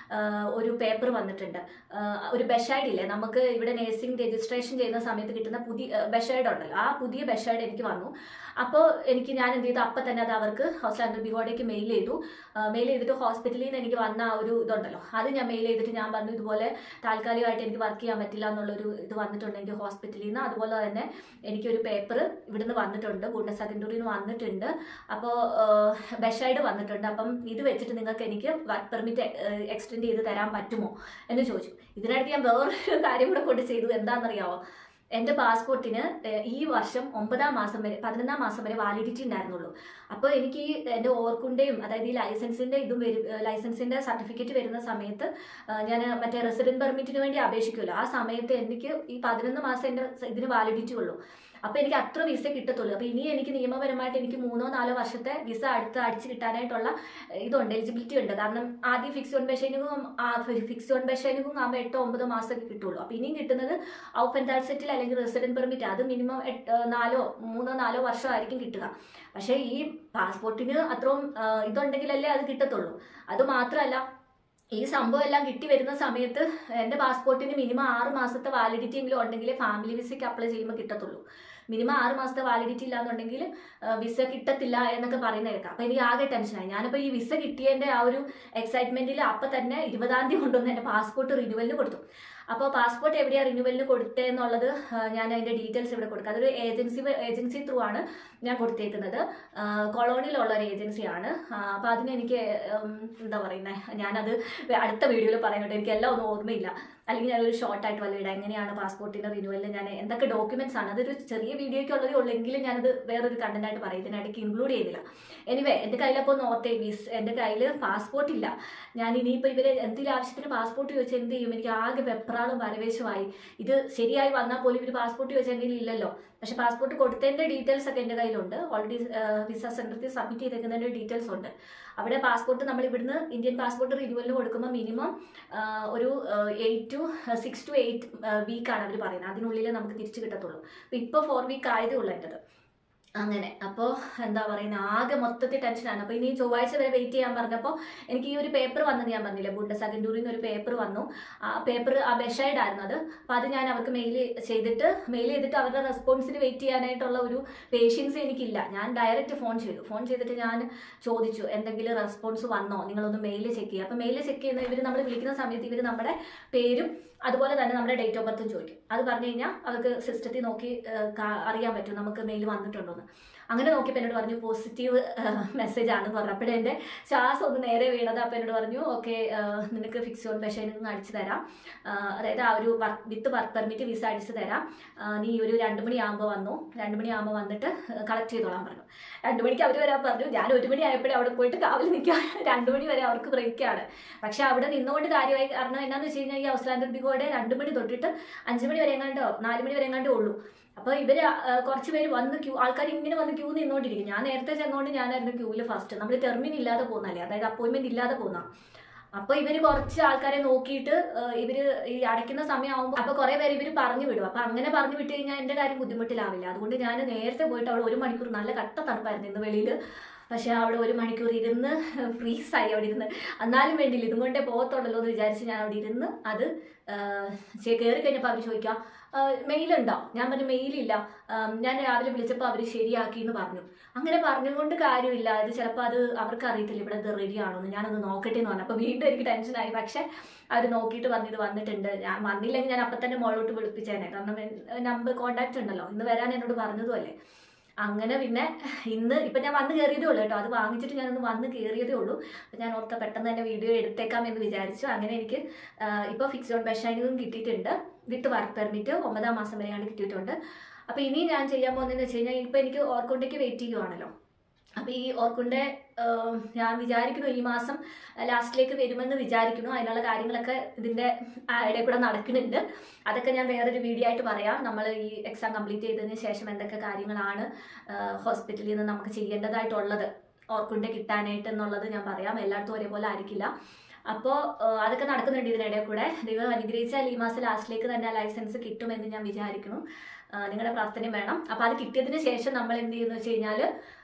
ഒരു പേപ്പർ വന്നിട്ടുണ്ട് ആഹ് ഒരു ബെഷൈഡ് ഇല്ലേ നമുക്ക് ഇവിടെ നേഴ്സിംഗ് രജിസ്ട്രേഷൻ ചെയ്യുന്ന സമയത്ത് കിട്ടുന്ന പുതിയ ബെഷൈഡ് ഉണ്ടല്ലോ ആ പുതിയ ബെഷൈഡ് എനിക്ക് വന്നു അപ്പോൾ എനിക്ക് ഞാൻ എന്ത് ചെയ്തു അപ്പം തന്നെ അത് അവർക്ക് ഹോസ്പിറ്റൽ ബിഗോഡേക്ക് മെയിൽ ചെയ്തു മെയിൽ ചെയ്തിട്ട് ഹോസ്പിറ്റലിൽ നിന്ന് എനിക്ക് വന്ന ആ ഒരു ഇതുണ്ടല്ലോ അത് ഞാൻ മെയിൽ ചെയ്തിട്ട് ഞാൻ പറഞ്ഞു ഇതുപോലെ താൽക്കാലികമായിട്ട് എനിക്ക് വർക്ക് ചെയ്യാൻ പറ്റില്ല എന്നുള്ളൊരു ഇത് വന്നിട്ടുണ്ട് എനിക്ക് ഹോസ്പിറ്റലിൽ നിന്ന് അതുപോലെ തന്നെ എനിക്കൊരു പേപ്പർ ഇവിടുന്ന് വന്നിട്ടുണ്ട് ബൂണ്ടസ് അഗന്റൂറിൽ നിന്ന് വന്നിട്ടുണ്ട് അപ്പോൾ ബെഷൈഡ് വന്നിട്ടുണ്ട് അപ്പം ഇത് വെച്ചിട്ട് നിങ്ങൾക്ക് എനിക്ക് വർക്ക് പെർമിറ്റ് എക്സ്റ്റെൻഡ് ചെയ്ത് തരാൻ പറ്റുമോ എന്ന് ചോദിച്ചു ഇതിനടുത്ത് ഞാൻ വേറൊരു കാര്യം കൂടെ കൊണ്ട് ചെയ്തു എന്താണെന്നറിയാവോ എൻ്റെ പാസ്പോർട്ടിന് ഏഹ്, ഈ വർഷം ഒമ്പതാം മാസം വരെ പതിനൊന്നാം മാസം വരെ വാലിഡിറ്റി ഉണ്ടായിരുന്നുള്ളൂ അപ്പോൾ എനിക്ക് ഈ എൻ്റെ ഓർക്കുണ്ടയും അതായത് ഈ ലൈസൻസിൻ്റെ ഇതും വരും ലൈസൻസിൻ്റെ സർട്ടിഫിക്കറ്റ് വരുന്ന സമയത്ത് ഞാൻ മറ്റേ റെസിഡൻറ്റ് പെർമിറ്റിന് വേണ്ടി അപേക്ഷിക്കുമല്ലോ ആ സമയത്ത് എനിക്ക് ഈ പതിനൊന്ന് മാസം എൻ്റെ ഇതിന് വാലിഡിറ്റി ഉള്ളൂ അപ്പോൾ എനിക്ക് അത്ര വിസ കിട്ടത്തുള്ളൂ അപ്പോൾ ഇനി എനിക്ക് നിയമപരമായിട്ട് എനിക്ക് മൂന്നോ നാലോ വർഷത്തെ വിസ അടുത്ത് അടിച്ച് കിട്ടാനായിട്ടുള്ള ഏഹ്, ഇതുണ്ട് എലിജിബിലിറ്റി ഉണ്ട് കാരണം ആദ്യം ഫിക്സ് ഓൺ ബഷൈനിങ്ങും ഫിക്സ് ഓൺ ബഷൈനിങ്ങും ആകുമ്പോൾ എട്ടോ ഒമ്പതോ മാസമൊക്കെ കിട്ടുള്ളൂ അപ്പോൾ ഇനിയും കിട്ടുന്നത് ഔപ്പൻ സെറ്റിൽ അല്ലെങ്കിൽ റെസിഡന്റ് പെർമിറ്റ് അത് മിനിമം എട്ട് നാലോ മൂന്നോ നാലോ വർഷമായിരിക്കും കിട്ടുക പക്ഷേ ഈ പാസ്പോർട്ടിന് അത്രയും ആ, ഇതുണ്ടെങ്കിലല്ലേ അത് കിട്ടത്തുള്ളൂ അത് മാത്രമല്ല ഈ സംഭവം എല്ലാം കിട്ടി വരുന്ന സമയത്ത് എൻ്റെ പാസ്പോർട്ടിന് മിനിമം ആറ് മാസത്തെ വാലിഡിറ്റി എങ്കിലും ഉണ്ടെങ്കിലേ ഫാമിലി വിസയ്ക്ക് അപ്ലൈ ചെയ്യുമ്പോൾ കിട്ടത്തുള്ളൂ മിനിമം ആറ് മാസത്തെ വാലിഡിറ്റി ഇല്ലാന്നുണ്ടെങ്കിൽ വിസ കിട്ടത്തില്ല എന്നൊക്കെ പറയുന്ന കേൾക്കാം അപ്പോൾ എനിക്ക് ആകെ ടെൻഷനായി ഞാനിപ്പോൾ ഈ വിസ കിട്ടിയതിൻ്റെ ആ ഒരു എക്സൈറ്റ്മെൻറ്റിൽ അപ്പം തന്നെ ഇരുപതാം തീയതി കൊണ്ടുവന്ന് എൻ്റെ പാസ്പോർട്ട് റിന്യൂവലിന് കൊടുത്തു അപ്പോൾ പാസ്പോർട്ട് എവിടെയാണ് റിന്യൂവലിന് കൊടുത്തതെന്നുള്ളത് ആ, ഞാൻ അതിൻ്റെ ഡീറ്റെയിൽസ് ഇവിടെ കൊടുക്കാം അതൊരു ഏജൻസി ഏജൻസി ത്രൂ ആണ് ഞാൻ കൊടുത്തേക്കുന്നത് ആ, കൊളോണിയിലുള്ള ഒരു ഏജൻസിയാണ് അപ്പോൾ അതിന് എനിക്ക് ഉം, എന്താ പറയുന്നത് ഞാനത് അടുത്ത വീഡിയോയിൽ പറയുന്നുണ്ട് എനിക്ക് എല്ലാം ഒന്നും ഓർമ്മയില്ല അല്ലെങ്കിൽ ഞാനൊരു ഷോർട്ടായിട്ട് വല്ല ഇടാം എങ്ങനെയാണ് പാസ്പോർട്ടിൻ്റെ റിന്യൂവലിന് ഞാൻ എന്തൊക്കെ ഡോക്യുമെൻറ്റ്സ് ആണ് അതൊരു ചെറിയ വീഡിയോയ്ക്ക് ഉള്ളതേ ഉള്ളെങ്കിലും ഞാനത് വേറൊരു കണ്ടന്റായിട്ട് പറയും ഇതിനിടയ്ക്ക് ഇൻക്ലൂഡ് ചെയ്യുന്നില്ല എനിവേ എൻ്റെ കയ്യിലപ്പോൾ നോർത്ത് വിസ് എൻ്റെ കയ്യിൽ പാസ്പോർട്ട് ഇല്ല ഞാൻ ഇനിയിപ്പോൾ ഇവർ എന്തെങ്കിലും ആവശ്യത്തിന് പാസ്പോർട്ട് ചോദിച്ചാൽ എന്ത് ചെയ്യും എനിക്ക് ആകെ വെപ്രാളും വരവേശമായി ഇത് ശരിയായി വന്നാൽ പോലും ഇവർ പാസ്പോർട്ട് ചോദിച്ചാൽ എൻ്റെ കയ്യിൽ ഇല്ലല്ലോ പക്ഷെ പാസ്പോർട്ട് കൊടുത്തതിൻ്റെ ഡീറ്റെയിൽസ് ഒക്കെ എൻ്റെ കയ്യിലുണ്ട് ഓൾറെഡി വിസ സെൻറ്ററിൽ സബ്മിറ്റ് ചെയ്തേക്കുന്നതിൻ്റെ ഡീറ്റെയിൽസ് ഉണ്ട് അവിടെ പാസ്പോർട്ട് നമ്മൾ ഇവിടുന്ന് ഇന്ത്യൻ പാസ്പോർട്ട് റിന്യൂവലിന് കൊടുക്കുമ്പോൾ മിനിമം ഒരു eight to six to eight വീക്കാണ് അവർ പറയുന്നത് അതിനുള്ളിൽ നമുക്ക് തിരിച്ചു കിട്ടത്തുള്ളൂ അപ്പോൾ ഇപ്പോൾ ഫോർ വീക്ക് ആയതേ ഉള്ളൂ എൻ്റെത് അങ്ങനെ അപ്പോൾ എന്താ പറയുന്നത് ആകെ മൊത്തത്തിൽ ടെൻഷനാണ് അപ്പോൾ ഇനി ചൊവ്വാഴ്ച വരെ വെയിറ്റ് ചെയ്യാൻ പറഞ്ഞപ്പോൾ എനിക്ക് ഈ ഒരു പേപ്പർ വന്നത് ഞാൻ പറഞ്ഞില്ലേ ബുണ്ടസ് അഗൻഡൂറിൽ നിന്ന് ഒരു പേപ്പർ വന്നു ആ പേപ്പർ ആ ബെഷൈഡ് ആയിരുന്നു അത് അപ്പോൾ അത് ഞാൻ അവർക്ക് മെയിൽ ചെയ്തിട്ട് മെയിൽ ചെയ്തിട്ട് അവരുടെ റെസ്പോൺസിന് വെയിറ്റ് ചെയ്യാനായിട്ടുള്ള ഒരു പേഷ്യൻസ് എനിക്കില്ല ഞാൻ ഡയറക്റ്റ് ഫോൺ ചെയ്തു ഫോൺ ചെയ്തിട്ട് ഞാൻ ചോദിച്ചു എന്തെങ്കിലും റെസ്പോൺസ് വന്നോ നിങ്ങളൊന്ന് മെയിൽ ചെക്ക് ചെയ്യുക അപ്പോൾ മെയിൽ ചെക്ക് ചെയ്യുന്ന ഇവർ നമ്മൾ വിളിക്കുന്ന സമയത്ത് ഇവർ നമ്മുടെ പേരും അതുപോലെ തന്നെ നമ്മുടെ ഡേറ്റ് ഓഫ് ബർത്തും ചോദിക്കും അത് പറഞ്ഞു കഴിഞ്ഞാൽ അവർക്ക് സിസ്റ്റത്തിൽ നോക്കി ഏഹ്, കാ- അറിയാൻ പറ്റും നമുക്ക് മെയിൽ വന്നിട്ടുണ്ടോന്ന് അങ്ങനെ നോക്കിയപ്പോൾ എന്നോട് പറഞ്ഞു പോസിറ്റീവ് മെസ്സേജ് ആണെന്ന് പറഞ്ഞു അപ്പോഴേ എൻ്റെ ശ്വാസം ഒന്ന് നേരെ വീണത് അപ്പോൾ എന്നോട് പറഞ്ഞു ഓക്കെ നിനക്ക് ഫിക്സ് ഓൺ പക്ഷേ നിന്ന് അടിച്ചു തരാം ആഹ്, അതായത് ആ ഒരു work with work permit visa അടിച്ചു തരാം ആഹ്, നീ ഒരു രണ്ട് മണിയാകുമ്പോൾ വന്നു രണ്ട് മണിയാകുമ്പോൾ വന്നിട്ട് കളക്ട് ചെയ്തോളാൻ പറഞ്ഞു രണ്ട് മണിക്ക് അവർ വരാൻ പറഞ്ഞു ഞാൻ ഒരു മണി ആയപ്പോഴേ അവിടെ പോയിട്ട് കാവൽ നിൽക്കാൻ രണ്ട് മണി വരെ അവർക്ക് ബ്രേക്കാണ് പക്ഷെ അവിടെ നിന്നുകൊണ്ട് കാര്യമായി കാരണം എന്നാന്ന് വെച്ച് കഴിഞ്ഞാൽ ഈ ഔസ്ലാൻഡർ ബിഗോയുടെ രണ്ട് മണി തൊട്ടിട്ട് അഞ്ച് മണി വരെ എങ്ങാണ്ടോ നാല് മണി വരെ എങ്ങാണ്ടോ ഉള്ളൂ അപ്പോൾ ഇവർ കുറച്ച് പേര് വന്ന് ക്യൂ ആൾക്കാർ ഇങ്ങനെ വന്ന് ക്യൂ നിന്നോണ്ടിരിക്കും ഞാൻ നേരത്തെ ചെന്നുകൊണ്ട് ഞാനായിരുന്നു ക്യൂവിൽ ഫസ്റ്റ് നമ്മൾ ടെർമിൻ ഇല്ലാതെ പോകുന്നല്ലേ അതായത് അപ്പോയിൻമെന്റ് ഇല്ലാതെ പോകുന്ന അപ്പൊ ഇവര് കുറച്ച് ആൾക്കാരെ നോക്കിയിട്ട് ഏഹ്, ഇവര് ഈ അടയ്ക്കുന്ന സമയമാകുമ്പോൾ അപ്പൊ കുറെ പേര് ഇവര് പറഞ്ഞു വിടും അപ്പൊ അങ്ങനെ പറഞ്ഞു വിട്ട് കഴിഞ്ഞാൽ എന്റെ കാര്യം ബുദ്ധിമുട്ടിലാവില്ല അതുകൊണ്ട് ഞാൻ നേരത്തെ പോയിട്ട് അവിടെ ഒരു മണിക്കൂർ നല്ല കട്ട തണുപ്പായിരുന്നു ഇന്ന് വെളിയിൽ പക്ഷെ അവിടെ ഒരു മണിക്കൂർ ഇരുന്ന് ഫ്രീസായി അവിടെ ഇരുന്ന് എന്നാലും വേണ്ടിയില്ല ഇതും കൊണ്ടേ പോകത്തുള്ളല്ലോ എന്ന് വിചാരിച്ച് ഞാൻ അവിടെ ഇരുന്ന് അത് കയറി കഴിഞ്ഞപ്പോൾ അവർ ചോദിക്കാം മെയിലുണ്ടോ ഞാൻ പറഞ്ഞു മെയിലില്ല ആം, ഞാൻ രാവിലെ വിളിച്ചപ്പോൾ അവർ ശരിയാക്കി എന്ന് പറഞ്ഞു അങ്ങനെ പറഞ്ഞുകൊണ്ട് കാര്യമില്ല അത് ചിലപ്പോൾ അത് അവർക്ക് അറിയത്തില്ല ഇവിടെ ഇത് റെഡി ആണോ എന്ന് ഞാനൊന്ന് നോക്കട്ടെ എന്ന് പറഞ്ഞു അപ്പോൾ വീണ്ടും എനിക്ക് ടെൻഷനായി പക്ഷേ അവർ നോക്കിയിട്ട് പറഞ്ഞു ഇത് വന്നിട്ടുണ്ട് ഞാൻ വന്നില്ലെങ്കിൽ ഞാൻ അപ്പം തന്നെ മോളോട്ട് വിളിപ്പിച്ചേനെ കാരണം നമ്പർ കോൺടാക്റ്റ് ഉണ്ടല്ലോ ഇന്ന് വരാൻ എന്നോട് പറഞ്ഞതുമല്ലേ അങ്ങനെ പിന്നെ ഇന്ന് ഇപ്പം ഞാൻ വന്ന് കയറിയതേ ഉള്ളൂ കേട്ടോ അത് വാങ്ങിച്ചിട്ട് ഞാനൊന്ന് വന്ന് കയറിയതേ ഉള്ളൂ അപ്പം ഞാൻ ഓർത്ത പെട്ടെന്ന് തന്നെ വീഡിയോ എടുത്തേക്കാം എന്ന് വിചാരിച്ചു അങ്ങനെ എനിക്ക് ഇപ്പോൾ ഫിക്സ് ഓൺ ബഷൈനിങ്ങും കിട്ടിയിട്ടുണ്ട് വിത്ത് വർക്ക് പെർമിറ്റ് ഒമ്പതാം മാസം വരെയാണ് കിട്ടിയിട്ടുണ്ട് അപ്പോൾ ഇനി ഞാൻ ചെയ്യാൻ പോകുന്നതെന്ന് വെച്ച് കഴിഞ്ഞാൽ ഇപ്പോൾ എനിക്ക് ഓർക്കൊണ്ടേക്ക് വെയിറ്റ് ചെയ്യുവാണല്ലോ അപ്പോൾ ഈ ഓർക്കുണ്ടെ ഞാൻ വിചാരിക്കുന്നു ഈ മാസം ലാസ്റ്റിലേക്ക് വരുമെന്ന് വിചാരിക്കുന്നു അതിനുള്ള കാര്യങ്ങളൊക്കെ ഇതിൻ്റെ ഇടയിൽ കൂടെ നടക്കുന്നുണ്ട് അതൊക്കെ ഞാൻ വേറൊരു വീഡിയോ ആയിട്ട് പറയാം നമ്മൾ ഈ എക്സാം കംപ്ലീറ്റ് ചെയ്തതിന് ശേഷം എന്തൊക്കെ കാര്യങ്ങളാണ് ഹോസ്പിറ്റലിൽ നിന്ന് നമുക്ക് ചെയ്യേണ്ടതായിട്ടുള്ളത് ഓർക്കുണ്ടെ കിട്ടാനായിട്ട് എന്നുള്ളത് ഞാൻ പറയാം എല്ലായിടത്തും ഒരേപോലെ ആയിരിക്കില്ല അപ്പോൾ അതൊക്കെ നടക്കുന്നുണ്ട് ഇതിനിടയിൽ കൂടെ ദൈവം അനുഗ്രഹിച്ചാൽ ഈ മാസം ലാസ്റ്റിലേക്ക് തന്നെ ആ ലൈസൻസ് കിട്ടുമെന്ന് ഞാൻ വിചാരിക്കുന്നു ആ, നിങ്ങളുടെ പ്രാർത്ഥനയും വേണം അപ്പോൾ അത് കിട്ടിയതിന് ശേഷം നമ്മൾ എന്ത് ചെയ്യുന്നു വെച്ച് കഴിഞ്ഞാൽ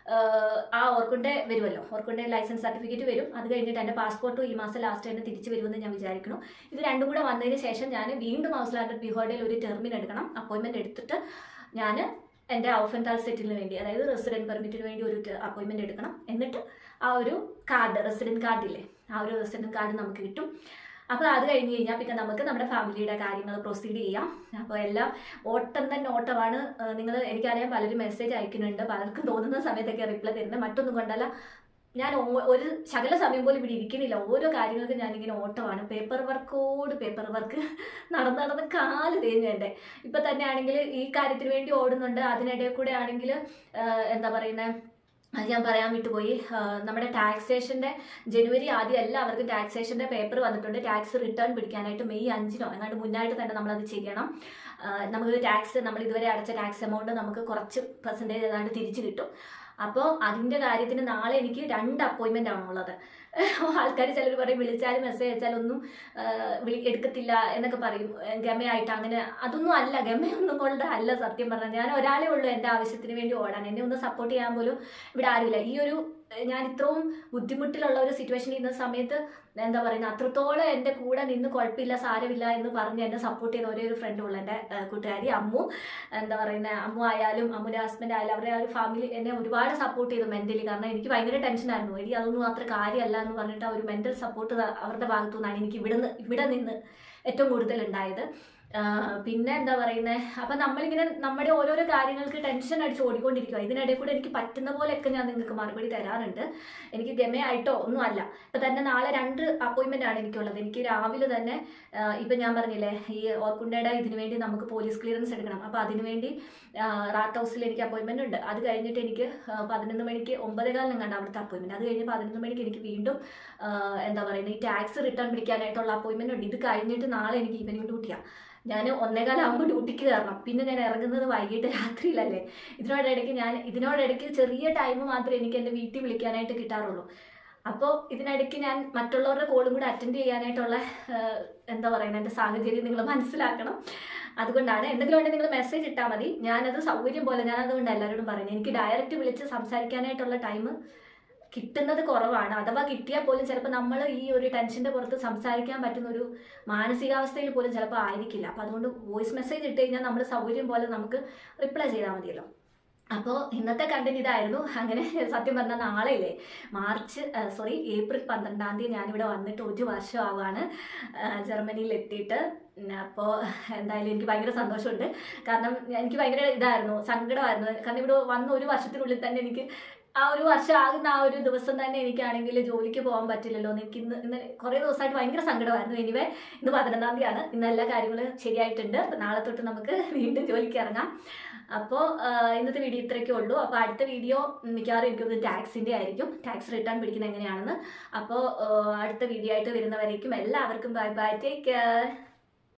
ആ ഓർക്കുണ്ടെ വരുമല്ലോ ഓർക്കുണ്ടെ ലൈസൻസ് സർട്ടിഫിക്കറ്റ് വരും അത് കഴിഞ്ഞിട്ട് എൻ്റെ പാസ്പോർട്ടും ഈ മാസം ലാസ്റ്റ് തന്നെ തിരിച്ച് വരുമെന്ന് ഞാൻ വിചാരിക്കുന്നു ഇത് രണ്ടും കൂടെ വന്നതിന് ശേഷം ഞാൻ വീണ്ടും ഹൗസ് ലാൻഡ് ബിഹോർഡിൽ ഒരു ടെർമിൻ എടുക്കണം അപ്പോയിൻമെൻറ്റ് എടുത്തിട്ട് ഞാൻ എൻ്റെ ഔഫൻതാൽ സെറ്റിലിന് വേണ്ടി അതായത് റെസിഡൻറ്റ് പെർമിറ്റിന് വേണ്ടി ഒരു അപ്പോയിൻമെൻറ്റ് എടുക്കണം എന്നിട്ട് ആ ഒരു കാർഡ് റെസിഡൻറ്റ് കാർഡില്ലേ ആ ഒരു റെസിഡൻറ്റ് കാർഡ് നമുക്ക് കിട്ടും അപ്പോൾ അത് കഴിഞ്ഞ് കഴിഞ്ഞാൽ പിന്നെ നമുക്ക് നമ്മുടെ ഫാമിലിയുടെ കാര്യങ്ങൾ പ്രൊസീഡ് ചെയ്യാം അപ്പോൾ എല്ലാം ഓട്ടം തന്നെ ഓട്ടമാണ് നിങ്ങൾ എനിക്കറിയാം പലരും മെസ്സേജ് അയക്കുന്നുണ്ട് പലർക്കും തോന്നുന്ന സമയത്തൊക്കെ റിപ്ലൈ തരുന്നത് മറ്റൊന്നും കൊണ്ടല്ല ഞാൻ ഓ- ഒരു ശകല സമയം പോലും ഇവിടെ ഇരിക്കുന്നില്ല ഓരോ കാര്യങ്ങൾക്ക് ഞാനിങ്ങനെ ഓട്ടമാണ് പേപ്പർ വർക്കോട് പേപ്പർ വർക്ക് നടന്ന് നടന്ന് കാല് തേഞ്ഞു എൻ്റെ ഇപ്പം തന്നെ ആണെങ്കിൽ ഈ കാര്യത്തിന് വേണ്ടി ഓടുന്നുണ്ട് അതിനിടയിൽ കൂടെ ആണെങ്കിൽ എന്താ പറയുന്നത് അത് ഞാൻ പറയാൻ വിട്ടുപോയി ആ, നമ്മുടെ ടാക്സേഷൻ്റെ ജനുവരി ആദ്യം എല്ലാവർക്കും ടാക്സേഷൻ്റെ പേപ്പർ വന്നിട്ടുണ്ട് ടാക്സ് റിട്ടേൺ പിടിക്കാനായിട്ട് മെയ് അഞ്ചിനോ എങ്ങാണ്ട് മുന്നായിട്ട് തന്നെ നമ്മളത് ചെയ്യണം ആ, നമുക്ക് ടാക്സ് നമ്മൾ ഇതുവരെ അടച്ച ടാക്സ് എമൗണ്ട് നമുക്ക് കുറച്ച് പെർസെൻറ്റേജ് ഏതാണ്ട് തിരിച്ച് കിട്ടും അപ്പോൾ അതിൻ്റെ കാര്യത്തിന് നാളെ എനിക്ക് രണ്ട് അപ്പോയിൻമെൻ്റ് ആണുള്ളത് ആൾക്കാർ ചിലർ പറയും വിളിച്ചാലും മെസ്സേജ് അയച്ചാലും ഒന്നും ആ, വിളി എടുക്കത്തില്ല എന്നൊക്കെ പറയും ഏ, ഗമയായിട്ട് അങ്ങനെ അതൊന്നും അല്ല ഗമയൊന്നും കൊണ്ട് അല്ല സത്യം പറഞ്ഞാൽ ഞാൻ ഒരാളേ ഉള്ളൂ എൻ്റെ ആവശ്യത്തിന് വേണ്ടി ഓടാൻ എന്നെ ഒന്ന് സപ്പോർട്ട് ചെയ്യാൻ പോലും ഇവിടെ ആരുമില്ല ഈ ഒരു ഏ, ഞാൻ ഇത്രയും ബുദ്ധിമുട്ടിലുള്ള ഒരു സിറ്റുവേഷനിൽ ഇരുന്ന സമയത്ത് എന്താ പറയുന്നത് അത്രത്തോളം എൻ്റെ കൂടെ നിന്ന് കുഴപ്പമില്ല സാരമില്ല എന്ന് പറഞ്ഞ് എന്നെ സപ്പോർട്ട് ചെയ്ത ഒരേ ഒരു ഫ്രണ്ട് ഉള്ള എൻ്റെ ഏ, കൂട്ടുകാരി അമ്മു എന്താ പറയുന്നത് അമ്മു ആയാലും അമ്മുൻ്റെ ഹസ്ബൻഡ് ആയാലും അവരുടെ ആ ഒരു ഫാമിലി എന്നെ ഒരുപാട് സപ്പോർട്ട് ചെയ്തു മെൻ്റലി കാരണം എനിക്ക് ഭയങ്കര ടെൻഷനായിരുന്നു എടി അതൊന്നും അത്ര കാര്യമല്ല എന്ന് പറഞ്ഞിട്ട് ആ ഒരു മെൻ്റൽ സപ്പോർട്ട് അവരുടെ ഭാഗത്തു നിന്നാണ് എനിക്ക് ഇവിടുന്ന് ഇവിടെ നിന്ന് ഏറ്റവും കൂടുതൽ ഉണ്ടായത് ആഹ് പിന്നെ എന്താ പറയുന്നത് അപ്പം നമ്മളിങ്ങനെ നമ്മുടെ ഓരോരോ കാര്യങ്ങൾക്ക് ടെൻഷൻ അടിച്ച് ഓടിക്കൊണ്ടിരിക്കുക ഇതിനിടയിൽ കൂടെ എനിക്ക് പറ്റുന്ന പോലെയൊക്കെ ഞാൻ നിങ്ങൾക്ക് മറുപടി തരാറുണ്ട് എനിക്ക് ഗമയായിട്ടോ ഒന്നും അല്ല ഇപ്പം തന്നെ നാളെ രണ്ട് അപ്പോയിൻമെൻ്റ് ആണ് എനിക്കുള്ളത് എനിക്ക് രാവിലെ തന്നെ ആഹ് ഇപ്പം ഞാൻ പറഞ്ഞില്ലേ ഈ ഓർക്കുണ്ടയുടെ ഇതിനു വേണ്ടി നമുക്ക് പോലീസ് ക്ലിയറൻസ് എടുക്കണം അപ്പോൾ അതിനു വേണ്ടി ആഹ് റാത്ത് ഹൗസിൽ എനിക്ക് അപ്പോയിൻമെൻ്റ് ഉണ്ട് അത് കഴിഞ്ഞിട്ട് എനിക്ക് ആഹ് പതിനൊന്ന് മണിക്ക് ഒമ്പതേകാലിനും കണ്ട അവിടുത്തെ അപ്പോയിൻമെൻറ്റ് അത് കഴിഞ്ഞ് പതിനൊന്ന് മണിക്ക് എനിക്ക് വീണ്ടും ആഹ് എന്താ പറയുന്നത് ഈ ടാക്സ് റിട്ടേൺ പിടിക്കാനായിട്ടുള്ള അപ്പോയിൻമെൻ്റ് ഉണ്ട് ഇത് കഴിഞ്ഞിട്ട് നാളെ എനിക്ക് ഈവനിങ് ഡ്യൂട്ടിയാണ് ഞാൻ ഒന്നേകാലാകുമ്പോൾ ഡ്യൂട്ടിക്ക് കയറണം പിന്നെ ഞാൻ ഇറങ്ങുന്നത് വൈകിട്ട് രാത്രിയിലല്ലേ ഇതിനോടിടയ്ക്ക് ഞാൻ ഇതിനോടിടയ്ക്ക് ചെറിയ ടൈം മാത്രമേ എനിക്ക് എൻ്റെ വീട്ടിൽ വിളിക്കാനായിട്ട് കിട്ടാറുള്ളൂ അപ്പോൾ ഇതിനിടയ്ക്ക് ഞാൻ മറ്റുള്ളവരുടെ കോളും കൂടെ അറ്റൻഡ് ചെയ്യാനായിട്ടുള്ള ആഹ്, എന്താ പറയുന്നത് എൻ്റെ സാഹചര്യം നിങ്ങൾ മനസ്സിലാക്കണം അതുകൊണ്ടാണ് എന്തെങ്കിലും ഉണ്ടെങ്കിൽ നിങ്ങൾ മെസ്സേജ് ഇട്ടാൽ മതി ഞാനത് സൗകര്യം പോലെ ഞാൻ അതുകൊണ്ട് എല്ലാവരോടും പറയുന്നത് എനിക്ക് ഡയറക്റ്റ് വിളിച്ച് സംസാരിക്കാനായിട്ടുള്ള ടൈം കിട്ടുന്നത് കുറവാണ് അഥവാ കിട്ടിയാൽ പോലും ചിലപ്പോൾ നമ്മൾ ഈ ഒരു ടെൻഷൻ്റെ പുറത്ത് സംസാരിക്കാൻ പറ്റുന്ന ഒരു മാനസികാവസ്ഥയിൽ പോലും ചിലപ്പോൾ ആയിരിക്കില്ല അപ്പോൾ അതുകൊണ്ട് വോയിസ് മെസ്സേജ് ഇട്ട് കഴിഞ്ഞാൽ നമ്മൾ സൗകര്യം പോലെ നമുക്ക് റിപ്ലൈ ചെയ്താൽ മതിയല്ലോ അപ്പോൾ ഇന്നത്തെ കണ്ടന്റ് ഇതായിരുന്നു അങ്ങനെ സത്യം പറഞ്ഞാൽ നാളെയില്ലേ മാർച്ച് സോറി ഏപ്രിൽ പന്ത്രണ്ടാം തീയതി ഞാനിവിടെ വന്നിട്ട് ഒരു വർഷമാവാണ് ജർമ്മനിയിൽ എത്തിയിട്ട് അപ്പോൾ എന്തായാലും എനിക്ക് ഭയങ്കര സന്തോഷമുണ്ട് കാരണം എനിക്ക് ഭയങ്കര ഇതായിരുന്നു സങ്കടമായിരുന്നു കാരണം ഇവിടെ വന്ന ഒരു വർഷത്തിനുള്ളിൽ തന്നെ എനിക്ക് ആ ഒരു വർഷം ആകുന്ന ആ ഒരു ദിവസം തന്നെ എനിക്കാണെങ്കിൽ ജോലിക്ക് പോകാൻ പറ്റില്ലല്ലോ എന്ന് എനിക്ക് ഇന്ന് ഇന്ന് കുറേ ദിവസമായിട്ട് ഭയങ്കര സങ്കടമായിരുന്നു എനിവേ ഇന്ന് പതിനൊന്നാം തീയതിയാണ് ഇന്ന് എല്ലാ കാര്യങ്ങളും ശരിയായിട്ടുണ്ട് അപ്പോൾ നാളെ തൊട്ട് നമുക്ക് വീണ്ടും ജോലിക്ക് ഇറങ്ങാം അപ്പോൾ ഇന്നത്തെ വീഡിയോ ഇത്രയൊക്കെ ഉള്ളൂ അപ്പോൾ അടുത്ത വീഡിയോ മിക്കവാറും എനിക്കൊന്ന് ടാക്സിൻ്റെ ആയിരിക്കും ടാക്സ് റിട്ടേൺ പിടിക്കുന്നത് എങ്ങനെയാണെന്ന് അപ്പോൾ അടുത്ത വീഡിയോ ആയിട്ട് വരുന്നവരേക്കും എല്ലാവർക്കും ബൈ ബൈ ടേക്ക് കെയർ